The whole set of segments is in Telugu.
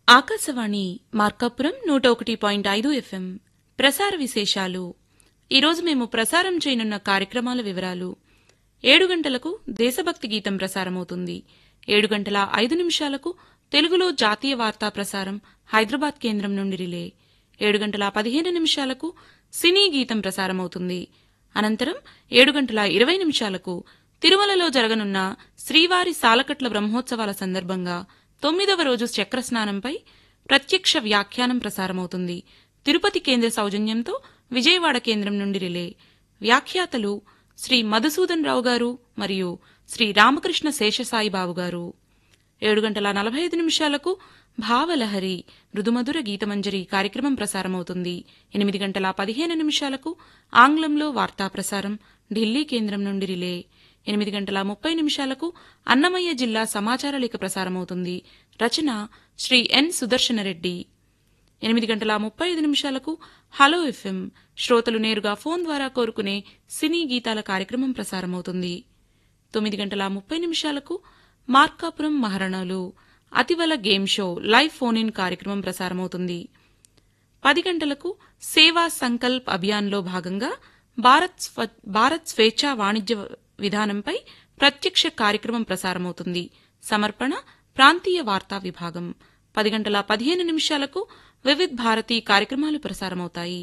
ఆకాశవాణి మార్కాపురం నూట ఒకటి పాయింట్ ఐదు ఎఫ్ఎం ప్రసార విశేషాలు ఈరోజు మేము ప్రసారం చేయనున్న కార్యక్రమాల వివరాలు ఏడు గంటలకు దేశభక్తి గీతం ప్రసారమవుతుంది ఏడు గంటల ఐదు నిమిషాలకు తెలుగులో జాతీయ వార్తా ప్రసారం హైదరాబాద్ కేంద్రం నుండి రిలే ఏడు గంటల పదిహేను నిమిషాలకు సినీ గీతం ప్రసారమవుతుంది అనంతరం ఏడు గంటల ఇరవై నిమిషాలకు తిరుమలలో జరగనున్న శ్రీవారి సాలకట్ల బ్రహ్మోత్సవాల సందర్భంగా తొమ్మిదవ రోజు చక్రస్నానంపై ప్రత్యక్ష వ్యాఖ్యానం ప్రసారమవుతుంది తిరుపతి కేంద్ర సౌజన్యంతో విజయవాడ కేంద్రం నుండి రిలే వ్యాఖ్యాతలు శ్రీ మధుసూదన్ రావు గారు మరియు శ్రీ రామకృష్ణ శేషసాయిబాబు గారు ఏడు గంటల నలభై ఐదు నిమిషాలకు భావలహరి మృదుమధుర గీతమంజరి కార్యక్రమం ప్రసారమవుతుంది ఎనిమిది గంటల పదిహేను నిమిషాలకు ఆంగ్లంలో వార్తా ప్రసారం ఢిల్లీ కేంద్రం నుండి రిలే ఎనిమిది గంటల ముప్పై నిమిషాలకు అన్నమయ్య జిల్లా సమాచార లేఖ ప్రసారమవుతుంది రచన శ్రీ ఎన్ సుదర్శనరెడ్డి ఎనిమిది గంటల ముప్పై ఐదు నిమిషాలకు హలో ఎఫ్ఎం శ్రోతలు నేరుగా ఫోన్ ద్వారా కోరుకునే సినీ గీతాల కార్యక్రమం ప్రసారమవుతుంది తొమ్మిది గంటల ముప్పై నిమిషాలకు మార్కాపురం మహారణాలు అతివల game show live phone in కార్యక్రమం ప్రసారమవుతుంది పది గంటలకు సేవా సంకల్ప్ అభియాన్లో భాగంగా భారత్ స్వ- భారత్ స్వేచ్ఛా వాణిజ్య విధానంపై ప్రత్యక్ష కార్యక్రమం ప్రసారమవుతుంది సమర్పణ ప్రాంతీయ వార్తా విభాగం పది గంటల పదిహేను నిమిషాలకు వివిధ్ భారతి కార్యక్రమాలు ప్రసారమవుతాయి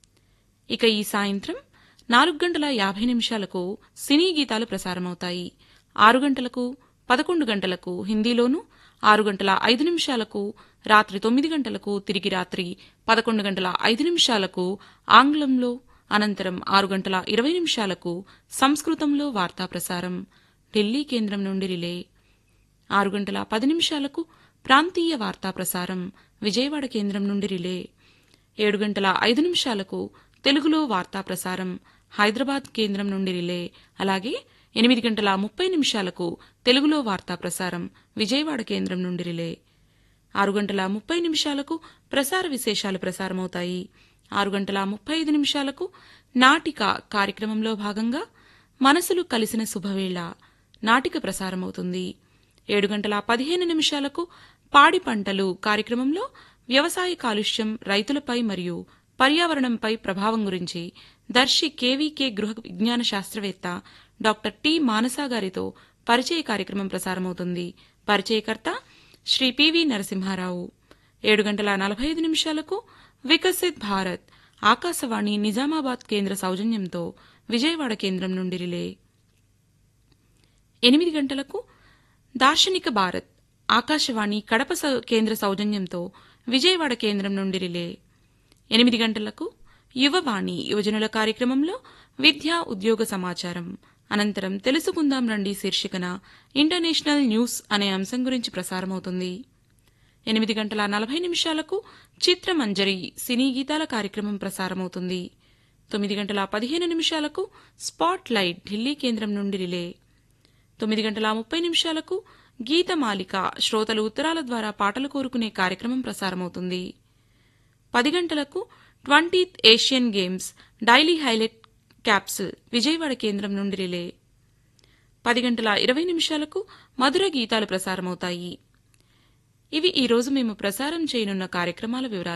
ఇక ఈ సాయంత్రం నాలుగు గంటల యాభై నిమిషాలకు సినీ గీతాలు ప్రసారమవుతాయి ఆరు గంటలకు పదకొండు గంటలకు హిందీలోను ఆరు గంటల ఐదు నిమిషాలకు రాత్రి తొమ్మిది గంటలకు తిరిగి రాత్రి పదకొండు గంటల ఐదు నిమిషాలకు ఆంగ్లంలో అనంతరం ఆరు గంటల ఇరవై నిమిషాలకు సంస్కృతంలో వార్తా ప్రసారం ఢిల్లీ కేంద్రం నుండి రిలే ఆరు గంటల పది నిమిషాలకు ప్రాంతీయ వార్తా ప్రసారం విజయవాడ కేంద్రం నుండి రిలే ఏడు గంటల ఐదు నిమిషాలకు తెలుగులో వార్తా ప్రసారం హైదరాబాద్ కేంద్రం నుండి రిలే అలాగే ఎనిమిది గంటల ముప్పై నిమిషాలకు తెలుగులో వార్తా ప్రసారం విజయవాడ కేంద్రం నుండి రిలే ఆరు గంటల ముప్పై నిమిషాలకు ప్రసార విశేషాలు ప్రసారమవుతాయి ఆరు గంటల ముప్పై ఐదు నిమిషాలకు నాటిక కార్యక్రమంలో భాగంగా మనసులు కలిసిన శుభవేళ నాటిక ప్రసారమవుతుంది ఏడు గంటల పదిహేను నిమిషాలకు పాడి పంటలు కార్యక్రమంలో వ్యవసాయ కాలుష్యం రైతులపై మరియు పర్యావరణంపై ప్రభావం గురించి దర్శి కేవీకే గృహ విజ్ఞాన శాస్త్రవేత్త డాక్టర్ టి మానసా గారితో పరిచయ కార్యక్రమం ప్రసారమవుతుంది పరిచయకర్త శ్రీ పివి నరసింహారావు ఏడు గంటల నలభై ఐదు నిమిషాలకు వికసిత్ భారత్ ఆకాశవాణి నిజామాబాద్ కేంద్ర సౌజన్యంతో విజయవాడ కేంద్రం నుండి రిలే ఎనిమిది గంటలకు దార్శనిక భారత్ ఆకాశవాణి కడప సౌ- కేంద్ర సౌజన్యంతో విజయవాడ కేంద్రం నుండి రిలే ఎనిమిది గంటలకు యువవాణి యువజనుల కార్యక్రమంలో విద్యా ఉద్యోగ సమాచారం అనంతరం తెలుసుకుందాం రండి శీర్షికన ఇంటర్నేషనల్ న్యూస్ అనే అంశం గురించి ప్రసారమవుతుంది ఎనిమిది గంటల నలభై నిమిషాలకు చిత్రమంజరి సినీ గీతాల కార్యక్రమం ప్రసారమవుతుంది తొమ్మిది గంటల పదిహేను నిమిషాలకు స్పాట్ లైట్ ఢిల్లీ కేంద్రం నుండి రిలే తొమ్మిది గంటల ముప్పై నిమిషాలకు గీతమాలిక శ్రోతలు ఉత్తరాల ద్వారా పాటలు కోరుకునే కార్యక్రమం ప్రసారమవుతుంది పది గంటలకు twentieth Asian games daily highlight capsule Vijayawada కేంద్రం నుండి రిలే పది గంటల ఇరవై నిమిషాలకు మధుర గీతాలు ప్రసారమవుతాయి ఇవి ఈ రోజు మేము ప్రసారం చేయనున్న కార్యక్రమాల వివరాలు